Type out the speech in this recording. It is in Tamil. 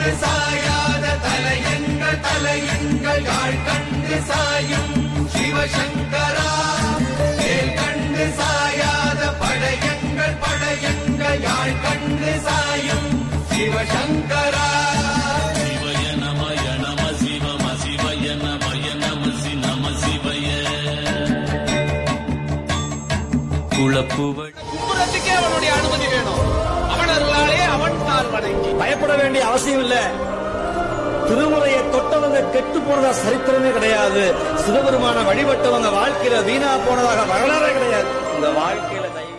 கண்டு சாயாத தலையங்கள் தலையங்கள் யாழ் கண்டு சாயும் சிவசங்கரா வேல் கண்டு சாயாத படையங்கள் படையங்கள் யாழ் கண்டு சாயும் சிவசங்கரா சிவய நமய நம சிவம சிவய நமய நம சி நம சிவய குழப்புவழி கும்புறதுக்கே அவனுடைய அனுமதி வேணும் அவனர்களாலே அவன் தால் வணங்கி பயப்பட வேண்டிய அவசியம் இல்ல திருமுறையை தொட்டவங்க கெட்டு போனதா சரித்திரமே கிடையாது சிவபெருமான வழிபட்டவங்க வாழ்க்கையில வீணா போனதாக வரலாறே கிடையாது இந்த வாழ்க்கையில தயவு